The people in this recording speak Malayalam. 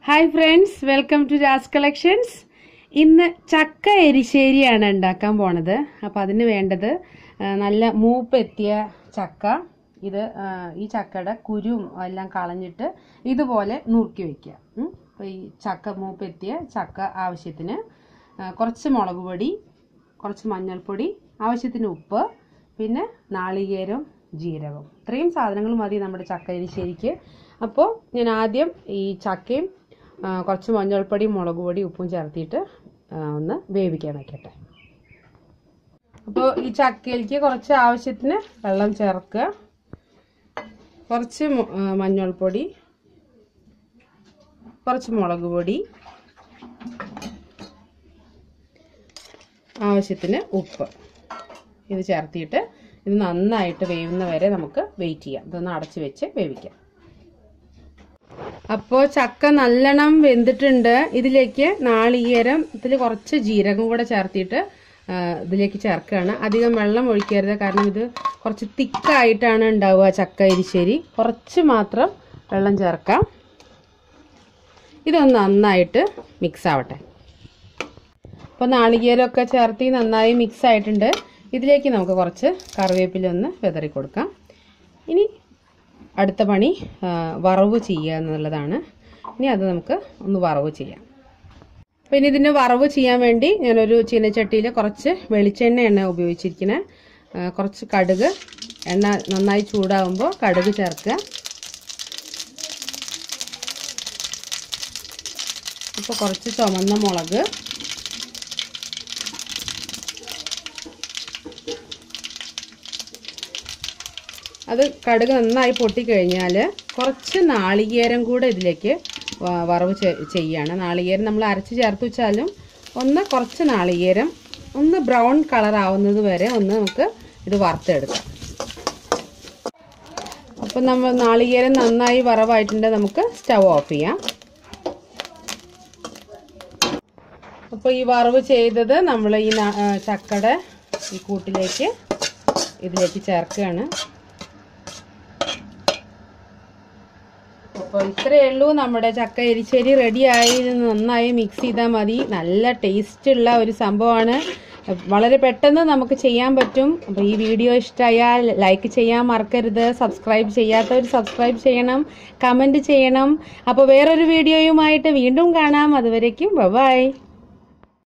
Hi friends welcome to Ras collections ഇന്ന് ചക്ക എരിശ്ശേരിയാണ് ഉണ്ടാക്കാൻ പോണത് അപ്പം അതിന് വേണ്ടത് ആ, നല്ല മൂപ്പെത്തിയ ചക്ക ഇത് ആ, ഈ ചക്കയുടെ കുരുവും എല്ലാം കളഞ്ഞിട്ട് ഇതുപോലെ നുറുക്കി വെക്കുക ഉം. അപ്പോൾ ഈ ചക്ക മൂപ്പെത്തിയ ചക്ക ആവശ്യത്തിന് ആ, കുറച്ച് മുളക് പൊടി കുറച്ച് മഞ്ഞൾപ്പൊടി ആവശ്യത്തിന് ഉപ്പ് പിന്നെ നാളികേരം ജീരകം ഇത്രയും സാധനങ്ങൾ മതി നമ്മുടെ ചക്ക എരിശ്ശേരിക്ക് അപ്പോൾ ഞാൻ ആദ്യം ഈ ചക്കയും ആ, കുറച്ച് മഞ്ഞൾപ്പൊടി മുളക് പൊടി ഉപ്പും ചേർത്തിട്ട് ആ, ഒന്ന് വേവിക്കാൻ വയ്ക്കട്ടെ അപ്പോൾ ഈ ചക്കയിലേക്ക് കുറച്ച് ആവശ്യത്തിന് വെള്ളം ചേർക്കുക കുറച്ച് മു- ആ, മഞ്ഞൾപ്പൊടി കുറച്ച് മുളക് പൊടി ആവശ്യത്തിന് ഉപ്പ് ഇത് ചേർത്തിട്ട് ഇത് നന്നായിട്ട് വേവുന്ന വരെ നമുക്ക് വെയിറ്റ് ചെയ്യാം ഇതൊന്ന് അടച്ചു വെച്ച് വേവിക്കാം അപ്പോൾ ചക്ക നല്ലോണം വെന്തിട്ടുണ്ട് ഇതിലേക്ക് നാളികേരം ഇതിൽ കുറച്ച് ജീരകം കൂടെ ചേർത്തിട്ട് ആ, ഇതിലേക്ക് ചേർക്കുകയാണ് അധികം വെള്ളം ഒഴിക്കരുത് കാരണം ഇത് കുറച്ച് തിക്കായിട്ടാണ് ഉണ്ടാവുക ചക്ക എരിശ്ശേരി കുറച്ച് മാത്രം വെള്ളം ചേർക്കാം ഇതൊന്ന് നന്നായിട്ട് മിക്സ് ആവട്ടെ അപ്പോൾ നാളികേരമൊക്കെ ചേർത്തി നന്നായി മിക്സ് ആയിട്ടുണ്ട് ഇതിലേക്ക് നമുക്ക് കുറച്ച് കറിവേപ്പില ഒന്ന് വിതറി കൊടുക്കാം ഇനി അടുത്ത പണി ആ, വറവ് ചെയ്യുക എന്നുള്ളതാണ് ഇനി അത് നമുക്ക് ഒന്ന് വറവ് ചെയ്യാം അപ്പോൾ ഇനി ഇതിന് വറവ് ചെയ്യാൻ വേണ്ടി ഞാനൊരു ചീനച്ചട്ടിയിൽ കുറച്ച് വെളിച്ചെണ്ണയാണ് ഉപയോഗിച്ചിരിക്കുന്നത് ആ, കുറച്ച് കടുക് എണ്ണ നന്നായി ചൂടാകുമ്പോൾ കടുക് ചേർക്കുക ഇപ്പോൾ കുറച്ച് ചുമന്ന മുളക് അത് കടുക് നന്നായി പൊട്ടിക്കഴിഞ്ഞാൽ കുറച്ച് നാളികേരം കൂടെ ഇതിലേക്ക് വ- വറവ് ചെ- ചെയ്യാണ് നാളികേരം നമ്മൾ അരച്ച് ചേർത്ത് വെച്ചാലും ഒന്ന് കുറച്ച് നാളികേരം ഒന്ന് ബ്രൗൺ കളർ ആവുന്നത് വരെ ഒന്ന് നമുക്ക് ഇത് വറുത്തെടുക്കാം അപ്പം നമ്മൾ നാളികേരം നന്നായി വറവായിട്ടുണ്ട് നമുക്ക് സ്റ്റവ് ഓഫ് ചെയ്യാം അപ്പോൾ ഈ വറവ് ചെയ്തത് നമ്മൾ ഈ ന- ആ, ചക്കയുടെ ഈ കൂട്ടിലേക്ക് ഇതിലേക്ക് ചേർക്കുകയാണ് അപ്പോൾ ഇത്രയേ ഉള്ളൂ നമ്മുടെ ചക്ക എരിശ്ശേരി റെഡിയായി ഇത് നന്നായി മിക്സ് ചെയ്താൽ മതി നല്ല ടേസ്റ്റ് ഉള്ള ഒരു സംഭവമാണ് വളരെ പെട്ടെന്ന് നമുക്ക് ചെയ്യാൻ പറ്റും അപ്പോൾ ഈ വീഡിയോ ഇഷ്ടമായാൽ ലൈക്ക് ചെയ്യാൻ മറക്കരുത് സബ്സ്ക്രൈബ് ചെയ്യാത്തവർ സബ്സ്ക്രൈബ് ചെയ്യണം കമൻറ്റ് ചെയ്യണം അപ്പോൾ വേറൊരു വീഡിയോയുമായിട്ട് വീണ്ടും കാണാം അതുവരേക്കും ബൈ